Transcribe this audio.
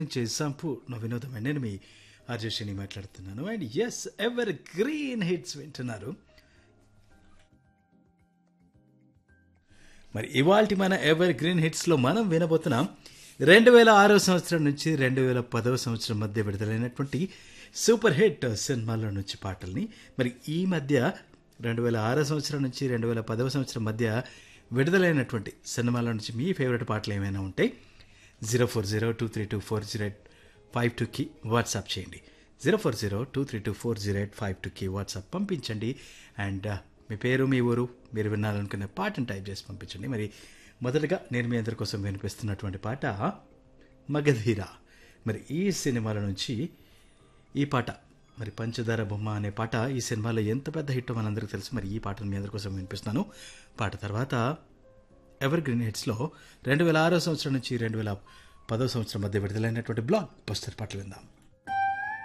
చేసాంపు నా వినోదం నేను మీ ఆర్జేషిని మాట్లాడుతున్నాను and yes evergreen hits వింటున్నారు మరి ఇవాల్టి మన ఎవర్ గ్రీన్ హిట్స్లో మనం వినబోతున్నాం రెండు వేల ఆరో సంవత్సరం నుంచి రెండు వేల పదవ సంవత్సరం మధ్య విడుదలైనటువంటి సూపర్ హిట్ సినిమాల నుంచి పాటల్ని మరి ఈ మధ్య రెండు వేల ఆరో సంవత్సరం నుంచి రెండు వేల పదవ సంవత్సరం మధ్య విడుదలైనటువంటి సినిమాల నుంచి మీ ఫేవరెట్ పాటలు ఏమైనా ఉంటే zero four zero two three two four zero eight five టూకి వాట్సాప్ చేయండి zero four zero two three two four zero eight five టూకి వాట్సాప్ పంపించండి అండ్ మీ పేరు మీ ఊరు మీరు వినాలనుకునే పాటను టైప్ చేసి పంపించండి మరి మొదటగా నేను మీ అందరి కోసం వినిపిస్తున్నటువంటి పాట మగధీర మరి ఈ సినిమాల నుంచి ఈ పాట మరి పంచదార బొమ్మ అనే పాట ఈ సినిమాలో ఎంత పెద్ద హిట్ మనందరికీ తెలుసు మరి ఈ పాటను మీ అందరి కోసం వినిపిస్తున్నాను పాట తర్వాత ఎవర్ గ్రీన్ హిట్స్లో రెండు వేల ఆరో సంవత్సరం నుంచి రెండు వేల పదో సంవత్సరం మధ్య విడుదలైనటువంటి బ్లాక్ బస్టర్ పాటలు విందాం